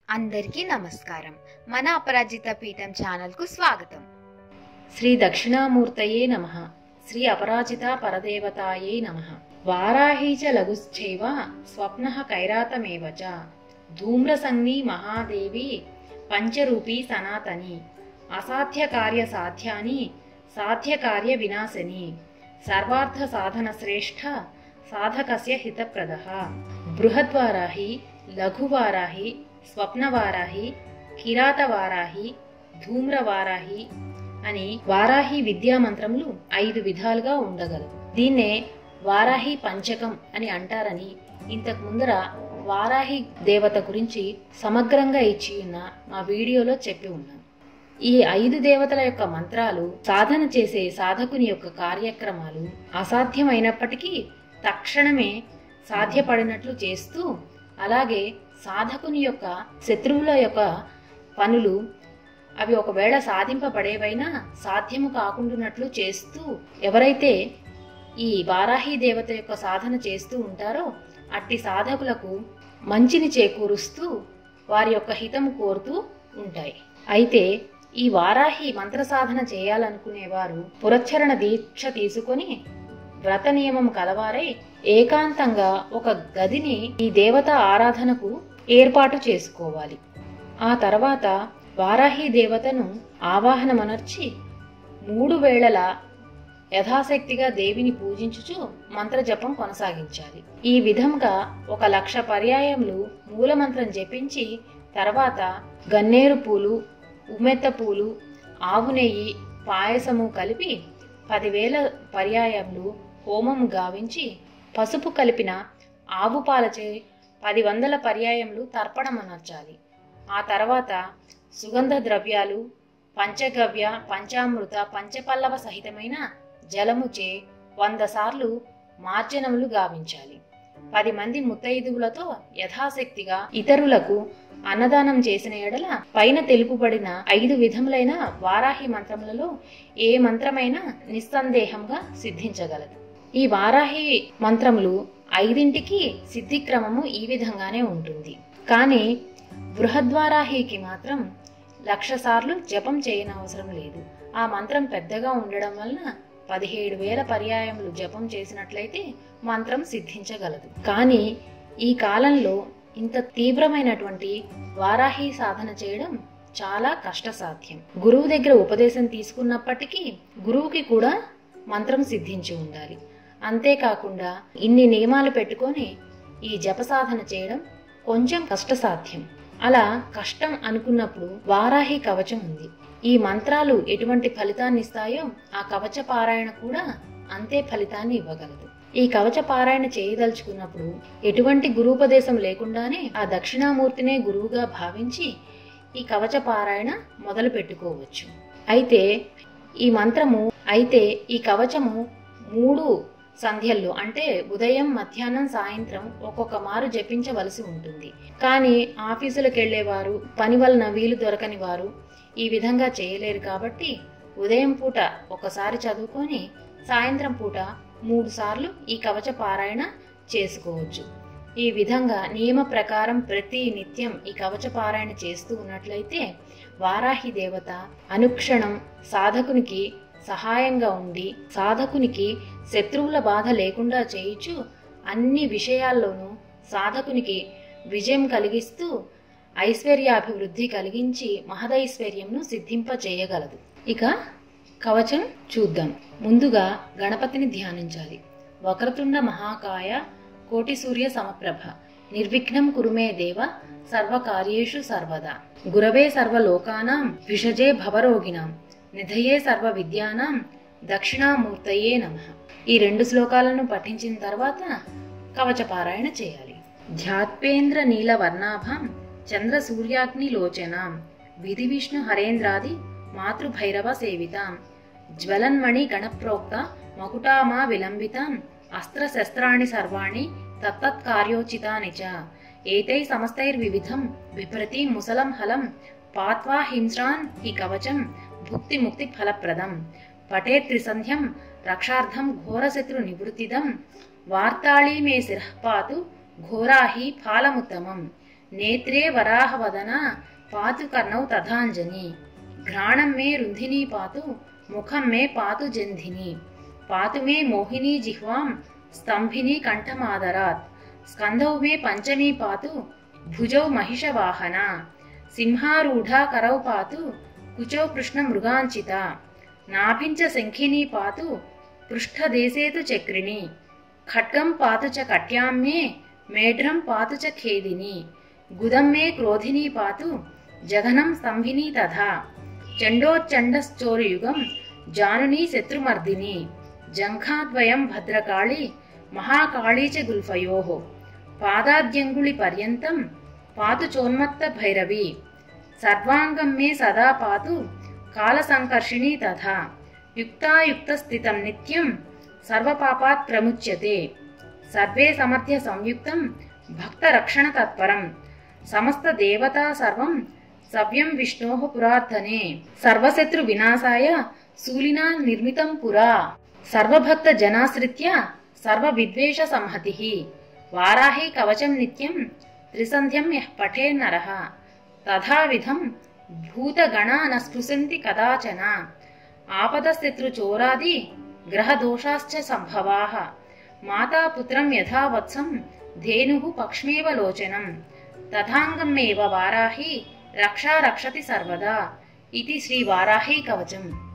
అందరికీ నమస్కారం మన అపరాజిత పీఠం ఛానల్కు స్వాగతం శ్రీ దక్షిణామూర్తయే నమ శ్రీ అపరాజిత పరదేవతాయే నమ వారాహీ చ లఘుశ్చైవ స్వప్న కైరాతమేవ చ ధూమ్రసంజ్ఞి మహాదేవి పంచరూపీ సనాతని అసాధ్య కార్య సాధ్యాని సాధ్య కార్య వినాశని సర్వార్థ సాధన శ్రేష్ఠ సాధకస్య హితప్రద బృహద్వారాహి లఘువారాహి స్వప్నవారాహి కిరాతవారాహి ధూమ్రవారాహి అని వారాహి విద్యా మంత్రములు ఐదు విధాలుగా ఉండగలవు దీన్నే వారాహి పంచకం అని అంటారని ఇంతకు ముందర వారాహి దేవత గురించి సమగ్రంగా ఇచ్చి ఉన్న మా వీడియోలో చెప్పి ఉన్నాను ఈ ఐదు దేవతల యొక్క మంత్రాలు సాధన చేసే సాధకుని యొక్క కార్యక్రమాలు అసాధ్యమైనప్పటికీ తక్షణమే సాధ్యపడినట్లు చేస్తూ అలాగే సాధకుని యొక్క శత్రువుల యొక్క పనులు అవి ఒకవేళ సాధింపబడేవైనా సాధ్యము కాకుండానట్లు చేస్తూ ఎవరైతే ఈ వారాహి దేవత యొక్క సాధన చేస్తూ ఉంటారో అట్టి సాధకులకు మంచిని చేకూరుస్తూ వారి యొక్క హితము కోరుతూ ఉంటాయి అయితే ఈ వారాహి మంత్ర సాధన చేయాలనుకునేవారు పురచ్చరణ దీక్ష తీసుకొని వ్రత నియమం కలవారై ఏకాంతంగా ఒక గదిని ఈ దేవత ఆరాధనకు ఏర్పాటు చేసుకోవాలి ఆ తర్వాత వారాహి దేవతను ఆవాహనమనర్చి మూడు వేళల యథాశక్తిగా దేవిని పూజించుచు మంత్రజపం కొనసాగించాలి ఈ విధంగా ఒక లక్ష పర్యాయములు మూలమంత్రం జపించి తర్వాత గన్నేరు పూలు ఉమ్మెత్త పూలు ఆవు నెయ్యి పాయసము కలిపి పదివేల పర్యాయములు హోమము గావించి పసుపు కలిపిన ఆవు పాలచే పది వందల పర్యాయములు తర్పణమనర్చాలి ఆ తర్వాత సుగంధ ద్రవ్యాలు పంచగవ్య పంచామృత పంచపల్లవ సహితమైన జలముచే వంద సార్లు మార్జనములు గావించాలి పది మంది ముత్తైదువులతో యథాశక్తిగా ఇతరులకు అన్నదానం చేసిన ఎడల పైన తెలుపుబడిన ఐదు విధములైన వారాహి మంత్రములలో ఏ మంత్రమైనా నిస్సందేహంగా సిద్ధించగలదు ఈ వారాహి మంత్రములు ఐదింటికి సిద్ధి క్రమము ఈ విధంగానే ఉంటుంది కానీ బృహద్వారాహికి మాత్రం లక్ష సార్లు జపం చేయనవసరం లేదు ఆ మంత్రం పెద్దగా ఉండడం వలన పదిహేడు వేల పర్యాయములు జపం చేసినట్లయితే మంత్రం సిద్ధించగలదు కానీ ఈ కాలంలో ఇంత తీవ్రమైనటువంటి వారాహి సాధన చేయడం చాలా కష్టసాధ్యం గురువు దగ్గర ఉపదేశం తీసుకున్నప్పటికీ గురువుకి కూడా మంత్రం సిద్ధించి ఉండాలి అంతేకాకుండా ఇన్ని నియమాలు పెట్టుకొని ఈ జప సాధన చేయడం కొంచెం కష్టసాధ్యం అలా కష్టం అనుకున్నప్పుడు వారాహి కవచం ఉంది ఈ మంత్రాలు ఎటువంటి ఫలితాన్ని ఇస్తాయో ఆ కవచ పారాయణ కూడా అంతే ఫలితాన్ని ఇవ్వగలదు ఈ కవచ పారాయణ చేయదలుచుకున్నప్పుడు ఎటువంటి గురూపదేశం లేకుండానే ఆ దక్షిణామూర్తినే గురువుగా భావించి ఈ కవచ పారాయణ మొదలు పెట్టుకోవచ్చు అయితే ఈ మంత్రము అయితే ఈ కవచము మూడు సంధ్యల్లో అంటే ఉదయం మధ్యాహ్నం సాయంత్రం ఒక్కొక్క మారు జపించవలసి ఉంటుంది కానీ ఆఫీసులకు వెళ్లేవారు పని వలన వీలు దొరకని వారు ఈ విధంగా చేయలేరు కాబట్టి ఉదయం పూట ఒకసారి చదువుకొని సాయంత్రం పూట మూడు సార్లు ఈ కవచ పారాయణ చేసుకోవచ్చు ఈ విధంగా నియమ ప్రకారం ప్రతి నిత్యం ఈ కవచ పారాయణ చేస్తూ ఉన్నట్లయితే వారాహి దేవత అనుక్షణం సాధకునికి సహాయంగా ఉండి సాధకునికి శత్రువుల బాధ లేకుండా చేయించు అన్ని విషయాల్లోనూ సాధకునికి విజయం కలిగిస్తూ ఐశ్వర్యాభివృద్ధి కలిగించి మహదైశ్వర్యంను సిద్ధింపజేయగలదు ఇక కవచం చూద్దాం ముందుగా గణపతిని ధ్యానించాలి వక్రతుండ మహాకాయ కోటి సూర్య సమప్రభ నిర్విఘ్నం కురుమే దేవ సర్వకార్యేషు సర్వదా గురవే సర్వలోకానాం విషజే భవరోగిణాం నిధయే సర్వ విద్యానాం దక్షిణామూర్తయే నమ ఈ రెండు శ్లోకాలను పఠించిన తర్వాత కవచ పారాయణ చేయాలి ధ్యాత్పేంద్ర నీల వర్ణాభం చంద్ర సూర్యాగ్ని లోచనాం విధి విష్ణు హరేంద్రాది మాతృభైరవ సేవితాం జ్వలన్మణి గణప్రోక్త మకుటామా విలంబితాం అస్త్రశస్త్రాణి సర్వాణి తత్తత్కార్యోచితాని చ ఏతై సమస్తైర్వివిధం విప్రతి ముసలం హలం పాత్వా హింస్రాన్ హి కవచం భుక్తి ముక్తి ఫలప్రదం పటే త్రిసంధ్యం రక్షార్థం ఘోరశత్రు నివృత్తిదం వార్తాళీ మే శిరః పాతు ఘోరాహి ఫాలముత్తమం నేత్రే వరాహవదన పాతు కర్ణౌ తథాంజని ఘ్రాణం మే రుంధిని పాతు ముఖం మే పాతు జంధిని పాతు మే మోహిని జిహ్వాం స్తంభిని కంఠమాదరాత్ స్కంధౌ మే పంచమీ పాతు భుజౌ మహిషవాహన సింహారూఢా కరౌ పాతు కుచౌ కృష్ణ మృగాంచిత నాభించ శంఖిని పాతు పృష్ఠదేశేతు చక్రిణి ఖడ్గం పాతు చ కట్యాం మే మేఢ్రం పాతు చ ఖేదిని గుదం మే క్రోధిని పాతు జఘనం స్తంభిని తథా చండోచ్చండశ్చోరయుగం జానుని శత్రుమర్దిని జంఘాద్వయం భద్రకాళి మహాకాళీ చ గుల్ఫయోః పాదాద్యంగుళి పర్యంతం పాతు చోన్మత్త భైరవి సర్వాంగం మే సదా పాతు కాలసంకర్షిణి తథా యుక్తాయుక్తస్థితం నిత్యం సర్వపాపాత్ ప్రముచ్యతే సర్వే సమర్థ్య సంయుక్తం భక్తరక్షణ తత్పరం సమస్త దేవతా సర్వం సవ్యం విష్ణోః పురార్థనే సర్వశత్రు వినాశాయ శూలినా నిర్మితం పురా సర్వభక్త జనాశ్రిత్య సర్వ విద్వేష సంహతిః వారాహి కవచం నిత్యం త్రిసంధ్యం యః పఠే నరః తథావిధం భూతగణా న స్పృశంతి కదాచన ఆపదశత్రుచోరాది గ్రహదోషాశ్చ సంభవాः మాతాపుత్రం యథా వత్సం ధేనుః పక్ష్మేవ లోచనం తథాంగమేవ వారాహి రక్షా రక్షతి సర్వదా ఇది శ్రీ వారాహి కవచం